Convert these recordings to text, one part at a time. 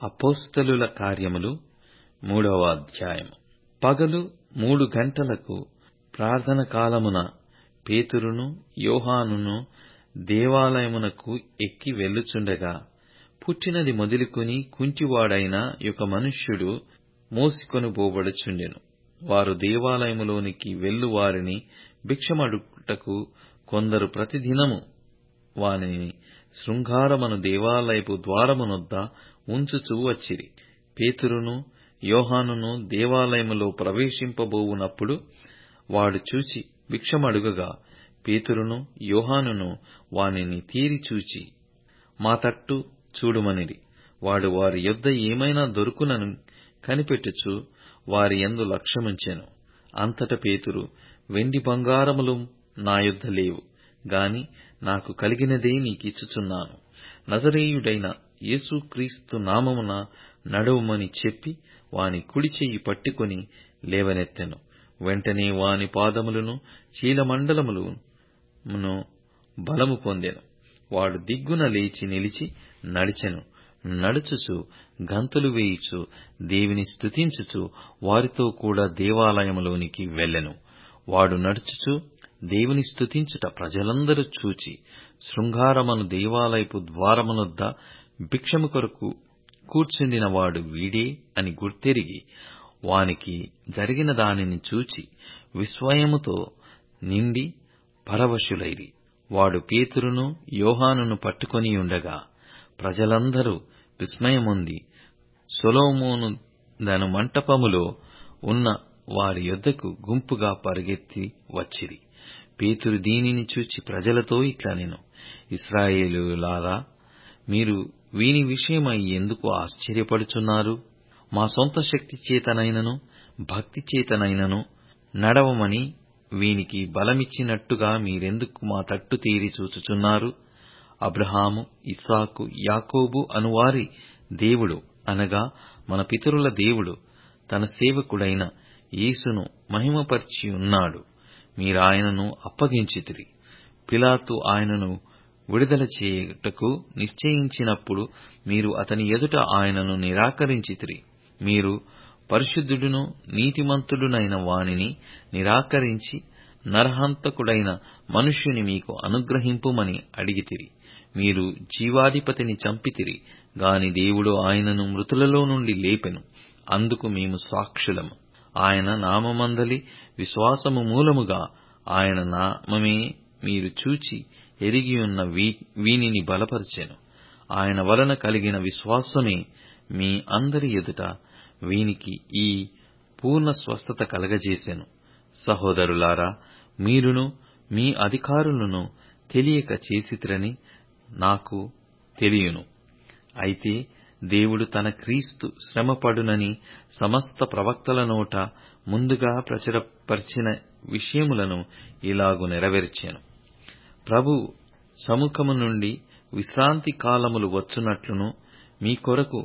అపోస్తలుల కార్యములు మూడవ అధ్యాయము పగలు మూడు గంటలకు ప్రార్థన కాలమున పేతురును యోహానును దేవాలయమునకు ఎక్కి వెళ్ళుచుండగా పుట్టినది మొదలుకొని కుంటివాడైన ఒక మనుష్యుడు మోసికొనుపోబడుచుండెను వారు దేవాలయములోనికి వెళ్ళు వారిని భిక్షమడుగుటకు కొందరు ప్రతిదినము వానిని శృంగారమను దేవాలయపు ద్వారమునొద్ద ఉంచుచూ వచ్చిరి పేతురును యోహానును దేవాలయములో ప్రవేశింపబోవునప్పుడు వాడు చూచి భిక్షమడుగగా పేతురును యోహానును వానిని తేరి చూచి మా తట్టు చూడుమనిరి వాడు వారి యొద్ద ఏమైనా దొరుకునని కనిపెట్టుచు వారి యందు లక్ష్యముంచెను అంతట పేతురు వెండి బంగారములు నా యొద్ద లేవు గాని నాకు కలిగినదే నీకిచ్చుచున్నాను నజరేయుడైన యేసుక్రీస్తు నామమున నడువుమని చెప్పి వాని కుడి చెయ్యి పట్టుకొని లేవనెత్తెను వెంటనే వాని పాదములను చీలమండలములను బలము పొందెను వాడు దిగ్గున లేచి నిలిచి నడిచెను నడుచుచు గంతులు వేయుచు దేవిని స్తుతించుచు వారితో కూడా దేవాలయములోనికి వెళ్ళెను వాడు నడుచుచు దేవుని స్తుతించుట ప్రజలందరూ చూచి శృంగారమను దేవాలయపు ద్వారమునొద్ద భిక్షము కొరకు కూర్చుండిన వాడు వీడే అని గుర్తెరిగి వానికి జరిగిన దానిని చూచి విస్మయముతో నిండి పరవశులైరి వాడు పేతురును యోహానును పట్టుకొనియుండగా ప్రజలందరూ విస్మయముంది సొలొమోను దను మంటపములో ఉన్న వారి యొద్దకు గుంపుగా పరుగెత్తి వచ్చిరి పేతురు దీనిని చూచి ప్రజలతో ఇట్లనెను ఇస్రాయేలులారా మీరు వీని విషయమై ఎందుకు ఆశ్చర్యపడుచున్నారు మా సొంత శక్తి చేతనైనను భక్తి చేతనైనను నడవమని వీనికి బలమిచ్చినట్టుగా మీరెందుకు మా తట్టు తీరి చూచుచున్నారు అబ్రహాము ఇస్సాకు యాకోబు అనువారి దేవుడు అనగా మన పితరుల దేవుడు తన సేవకుడైన యేసును మహిమపరిచి ఉన్నాడు మీరాయనను అప్పగించితిరి పిలాతు ఆయనను విడుదల చేయుటకు నిశ్చయించినప్పుడు మీరు అతని ఎదుట ఆయనను నిరాకరించితిరి మీరు పరిశుద్ధుడును నీతిమంతుడునైన వానిని నిరాకరించి నరహంతకుడైన మనుష్యుని మీకు అనుగ్రహింపుమని అడిగితిరి మీరు జీవాధిపతిని చంపితిరి గాని దేవుడు ఆయనను మృతులలో నుండి లేపెను అందుకు మేము సాక్షులము ఆయన నామమందలి విశ్వాసము మూలముగా ఆయన నామమే మీరు చూచి ఎరిగియున్న వీనిని బలపరిచెను ఆయన వలన కలిగిన విశ్వాసమే మీ అందరి ఎదుట వీనికి ఈ పూర్ణ స్వస్థత కలగజేసెను సహోదరులారా మీరును మీ అధికారులను తెలియక చేసితిరని నాకు తెలియను అయితే దేవుడు తన క్రీస్తు శ్రమపడునని సమస్త ప్రవక్తల నోట ముందుగా ప్రచురపరిచిన విషయములను ఇలాగు నెరవేర్చెను ప్రభు సముఖము నుండి విశ్రాంతి కాలములు వచ్చునట్లును మీ కొరకు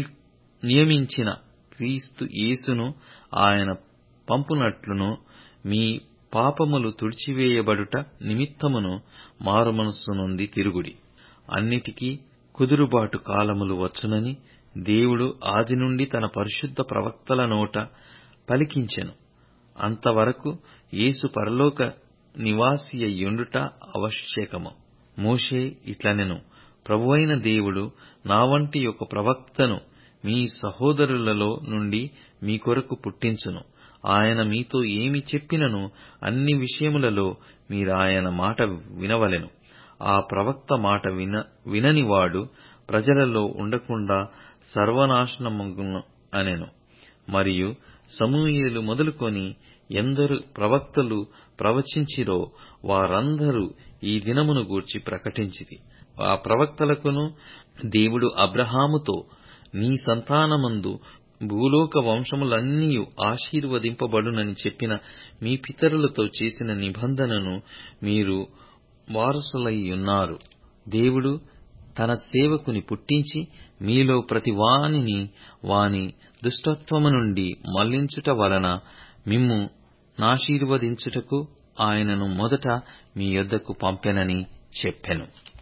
నియమించిన క్రీస్తు యేసును ఆయన పంపునట్లును మీ పాపములు తుడిచివేయబడుట నిమిత్తమును మారుమనస్సు నుండి తిరుగుడి అన్నిటికీ కుదురుబాటు కాలములు వచ్చునని దేవుడు ఆది నుండి తన పరిశుద్ధ ప్రవక్తల నోట పలికించెను అంతవరకు యేసు పరలోక నివాసి అయ్యుండుట ఆవశ్యకము మోషే ఇట్లనెను ప్రభువైన దేవుడు నా వంటి ఒక ప్రవక్తను మీ సహోదరులలో నుండి మీ కొరకు పుట్టించును ఆయన మీతో ఏమి చెప్పినను అన్ని విషయములలో మీరాయన మాట వినవలెను ఆ ప్రవక్త మాట విన విననివాడు ప్రజలలో ఉండకుండా సర్వనాశనమగును అనెను మరియు సమూయేలు మొదలుకొని ఎందరు ప్రవక్తలు ప్రవచించిరో వారందరూ ఈ దినమును గూర్చి ప్రకటించిరి ఆ ప్రవక్తలకును దేవుడు అబ్రహాముతో నీ సంతానమందు భూలోక వంశములన్నీయు ఆశీర్వదింపబడునని చెప్పిన మీ పితరులతో చేసిన నిబంధనను మీరు వారసులయ్యున్నారు దేవుడు తన సేవకుని పుట్టించి మీలో ప్రతి వానిని వాని దుష్టత్వము నుండి మళ్లించుట వలన మిమ్ము నాశీర్వదించుటకు ఆయనను మొదట మీ యొద్దకు పంపెనని చెప్పెను